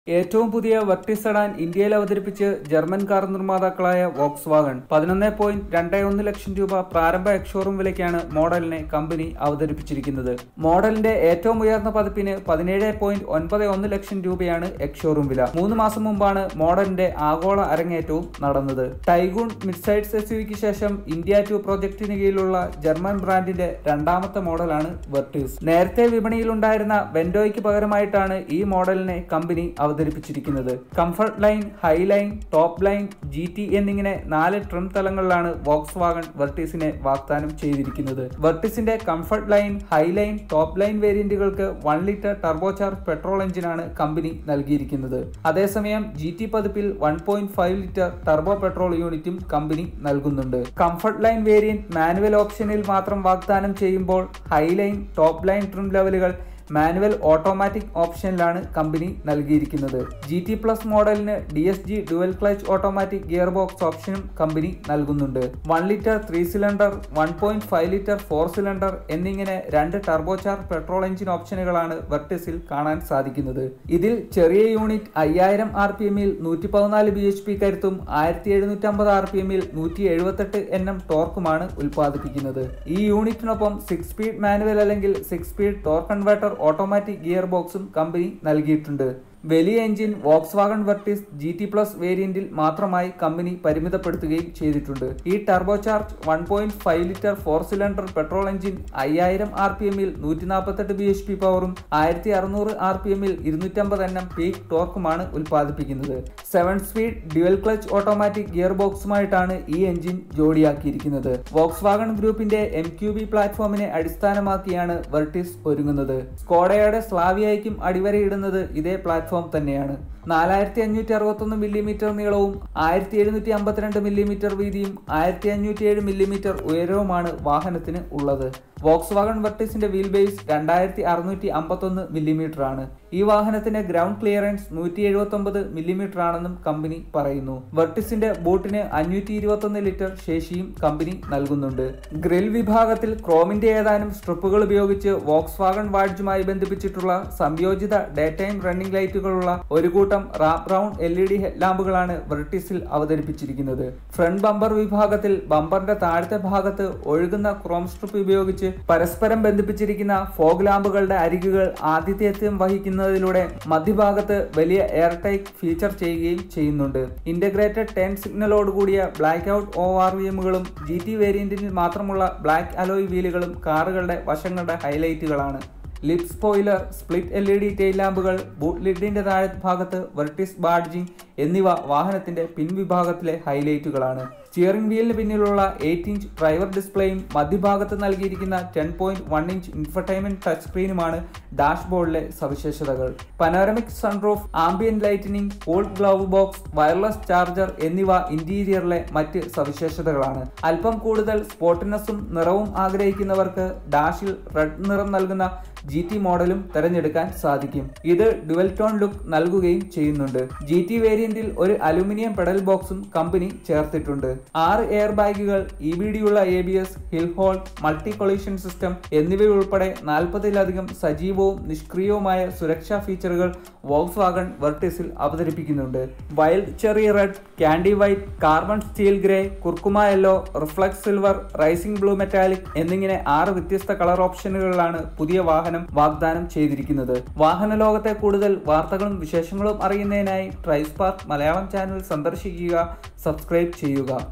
ഏറ്റവും പുതിയ Virtus sedan ഇന്ത്യയിൽ അവതരിപ്പിച്ച് ജർമ്മൻ കാർ നിർമ്മാതാക്കളായ വോക്സ് വാഗൺ പതിനൊന്ന് പോയിന്റ് രണ്ട് ഒന്ന് ലക്ഷം രൂപ പ്രാരംഭ എക്സ്ഷോറൂം വിലയ്ക്കാണ് മോഡലിനെ കമ്പനി അവതരിപ്പിച്ചിരിക്കുന്നത് മോഡലിന്റെ ഏറ്റവും ഉയർന്ന പതിപ്പിന് പതിനേഴ് പോയിന്റ് ഒൻപത് ഒന്ന് ലക്ഷം രൂപയാണ് എക്സ്ഷോറൂം വില മൂന്ന് മാസം മുമ്പാണ് മോഡലിന്റെ ആഗോള അരങ്ങേറ്റവും നടന്നത് ടൈഗൂൺ മിഡ്സൈഡ് എസ് യുവിക്ക് ശേഷം ഇന്ത്യ ടു പ്രോജക്റ്റിന് കീഴിലുള്ള ജർമ്മൻ ബ്രാൻഡിന്റെ രണ്ടാമത്തെ മോഡലാണ് വെർട്ടിസ് നേരത്തെ വിപണിയിലുണ്ടായിരുന്ന വെൻഡോയ്ക്ക് പകരമായിട്ടാണ് ഈ മോഡലിനെ കമ്പനി അവതരിപ്പിച്ചിരിക്കുന്നത് comfort line high line top line G T എന്നിങ്ങനെ നാല് ട്രിം തലങ്ങളിലാണ് വോക്സ് വാഗൺ വെർട്ടീസിനെ വാഗ്ദാനം ചെയ്തിരിക്കുന്നത് വെർട്ടിസിന്റെ comfort line high line top line വേരിയന്റുകൾക്ക് വൺ ലിറ്റർ ടർബോചാർജ് പെട്രോൾ എഞ്ചിനാണ് കമ്പനി നൽകിയിരിക്കുന്നത് അതേസമയം ജി ടി പതിപ്പിൽ one point five litre turbo petrol യൂണിറ്റും കമ്പനി നൽകുന്നുണ്ട് കംഫർട്ട് ലൈൻ വേരിയന്റ് മാനുവൽ ഓപ്ഷനിൽ മാത്രം വാഗ്ദാനം ചെയ്യുമ്പോൾ high line top line trim ലെവലുകൾ മാനുവൽ ഓട്ടോമാറ്റിക് ഓപ്ഷനിലാണ് കമ്പനി നൽകിയിരിക്കുന്നത് ജി ടി പ്ലസ് മോഡലിന് D S G dual clutch automatic gear box ഓപ്ഷനും കമ്പനി നൽകുന്നുണ്ട് one litre three cylinder one point five litre four cylinder എന്നിങ്ങനെ രണ്ട് ടർബോചാർ പെട്രോൾ എഞ്ചിൻ ഓപ്ഷനുകളാണ് വെർട്ടിസിൽ കാണാൻ സാധിക്കുന്നത് ഇതിൽ ചെറിയ യൂണിറ്റ് അയ്യായിരം ആർ പി എമ്മിൽ നൂറ്റി പതിനാല് ബി എച്ച് പി കരുത്തും ആയിരത്തി എഴുന്നൂറ്റി അമ്പത് ആർ പി എമ്മിൽ നൂറ്റി എഴുപത്തെട്ട് എൻ എം ടോർക്കുമാണ് ഉൽപ്പാദിപ്പിക്കുന്നത് ഈ യൂണിറ്റിനൊപ്പം സിക്സ് സ്പീഡ് മാനുവൽ അല്ലെങ്കിൽ six speed torque converter automatic gear ബോക്സും കമ്പനി നൽകിയിട്ടുണ്ട് വലിയ engine volkswagen Virtus G T plus വേരിയന്റിൽ മാത്രമായി കമ്പനി പരിമിതപ്പെടുത്തുകയും ചെയ്തിട്ടുണ്ട് ഈ turbocharge one point five litre four cylinder petrol engine അയ്യായിരം ആർ പി എമ്മിൽ നൂറ്റി നാൽപ്പത്തെട്ട് ബി എച്ച് പി പവറും ആയിരത്തി അറുന്നൂറ് ആർ പി എമ്മിൽ ഇരുന്നൂറ്റമ്പത് എൻ എം പീക്ക് ടോർക്കുമാണ് ഉൽപ്പാദിപ്പിക്കുന്നത് seven speed dual clutch automatic gear ബോക്സുമായിട്ടാണ് ഈ എഞ്ചിൻ ജോഡിയാക്കിയിരിക്കുന്നത് വോക്സ് വാഗൺ ഗ്രൂപ്പിന്റെ എം ക്യു ബി പ്ലാറ്റ്ഫോമിനെ അടിസ്ഥാനമാക്കിയാണ് വെർട്ടിസ് ഒരുങ്ങുന്നത് സ്കോഡയുടെ സ്ലാവിയായിക്കും അടിവരയിടുന്നത് ഇതേ പ്ലാറ്റ്ഫോം തന്നെയാണ് നാലായിരത്തി അഞ്ഞൂറ്റി അറുപത്തൊന്ന് മില്ലിമീറ്റർ നീളവും ആയിരത്തി എഴുന്നൂറ്റി അമ്പത്തിരണ്ട് മില്ലിമീറ്റർ വീതിയും ആയിരത്തി അഞ്ഞൂറ്റി ഏഴ് മില്ലിമീറ്റർ ഉയരവുമാണ് വാഹനത്തിന് ഉള്ളത് വോക്സ് വാഗൺ വെർട്ടിസിന്റെ വീൽ ബേസ് രണ്ടായിരത്തി അറുന്നൂറ്റി അമ്പത്തൊന്ന് മില്ലിമീറ്റർ ആണ് ഈ വാഹനത്തിന്റെ ഗ്രൗണ്ട് ക്ലിയറൻസ് നൂറ്റി എഴുപത്തി ഒമ്പത് മില്ലിമീറ്റർ ആണെന്നും കമ്പനി പറയുന്നു വെർട്ടിസിന്റെ ബോട്ടിന് അഞ്ഞൂറ്റി ഇരുപത്തൊന്ന് ലിറ്റർ ശേഷിയും കമ്പനി നൽകുന്നുണ്ട് ഗ്രിൽ വിഭാഗത്തിൽ ക്രോമിന്റെ ഏതാനും സ്ട്രിപ്പുകൾ ഉപയോഗിച്ച് വോക്സ് വാഗൺ വാഡ്ജുമായി ബന്ധിപ്പിച്ചിട്ടുള്ള സംയോജിത ഡേ ടൈം റണ്ണിംഗ് ലൈറ്റുകളുള്ള ഒരു കൂട്ടം wrap round L E D ഹെഡ്ലാമ്പുകളാണ് വെർട്ടിസിൽ അവതരിപ്പിച്ചിരിക്കുന്നത് ഫ്രണ്ട് ബമ്പർ വിഭാഗത്തിൽ ബമ്പറിന്റെ താഴത്തെ ഭാഗത്ത് ഒഴുകുന്ന ക്രോം സ്ട്രിപ്പ് ഉപയോഗിച്ച് പരസ്പരം ബന്ധിപ്പിച്ചിരിക്കുന്ന ഫോഗ് ലാമ്പുകളുടെ അരികുകൾ ആതിഥേയത്വം വഹിക്കുന്നതിലൂടെ മധ്യഭാഗത്ത് വലിയ എയർ ടൈക്ക് ഫീച്ചർ ചെയ്യുകയും ചെയ്യുന്നുണ്ട് ഇന്റഗ്രേറ്റഡ് ടെൻ സിഗ്നലോട് കൂടിയ black out O R V എമ്മുകളും ജി ടി വേരിയന്റിൽ മാത്രമുള്ള ബ്ലാക്ക് അലോയ് വീലുകളും കാറുകളുടെ വശങ്ങളുടെ ഹൈലൈറ്റുകളാണ് lip spoiler split L E D tail ലാമ്പുകൾ ബൂട്ട് ലിഡിന്റെ താഴെ ഭാഗത്ത് വെർട്ടിസ് ബാഡ്ജിംഗ് എന്നിവ വാഹനത്തിന്റെ പിൻവിഭാഗത്തിലെ ഹൈലൈറ്റുകളാണ് സ്റ്റിയറിംഗ് വീലിന് പിന്നിലുള്ള എയ്റ്റ് ഇഞ്ച് ഡ്രൈവർ ഡിസ്പ്ലേയും മധ്യഭാഗത്ത് നൽകിയിരിക്കുന്ന ten point one inch infotainment touch സ്ക്രീനുമാണ് ഡാഷ്ബോർഡിലെ സവിശേഷതകൾ panoramic sunroof ambient lightning cooled glove box wireless charger എന്നിവ ഇന്റീരിയറിലെ മറ്റ് സവിശേഷതകളാണ് അല്പം കൂടുതൽ സ്പോർട്ടിനെസ്സും നിറവും ആഗ്രഹിക്കുന്നവർക്ക് ഡാഷിൽ റെഡ് നിറം നൽകുന്ന ജി ടി മോഡലും തിരഞ്ഞെടുക്കാൻ സാധിക്കും ഇത് ഡുവൽ ടോൺ ലുക്ക് നൽകുകയും ചെയ്യുന്നുണ്ട് ജി ടി വേരിയന്റിൽ ഒരു അലുമിനിയം പെഡൽ ബോക്സും കമ്പനി ചേർത്തിട്ടുണ്ട് ആറ് എയർ ബാഗുകൾ ഇ ബി ഡി ഉള്ള A B S hill hold multi collision system എന്നിവയുൾപ്പെടെ നാൽപ്പതിലധികം സജീവവും നിഷ്ക്രിയവുമായ സുരക്ഷാ ഫീച്ചറുകൾ വോക്സ് വാഗൺ വെർട്ടിസിൽ അവതരിപ്പിക്കുന്നുണ്ട് wild cherry red candy white carbon steel grey curcuma yellow reflex silver rising blue metallic എന്നിങ്ങനെ ആറ് വ്യത്യസ്ത കളർ ഓപ്ഷനുകളിലാണ് പുതിയ വാഹനം വാഗ്ദാനം ചെയ്തിരിക്കുന്നത് വാഹന ലോകത്തെ കൂടുതൽ വാർത്തകളും വിശേഷങ്ങളും അറിയുന്നതിനായി ട്രൈസ്പാർക്ക് മലയാളം ചാനൽ സന്ദർശിക്കുക സബ്സ്ക്രൈബ് ചെയ്യുക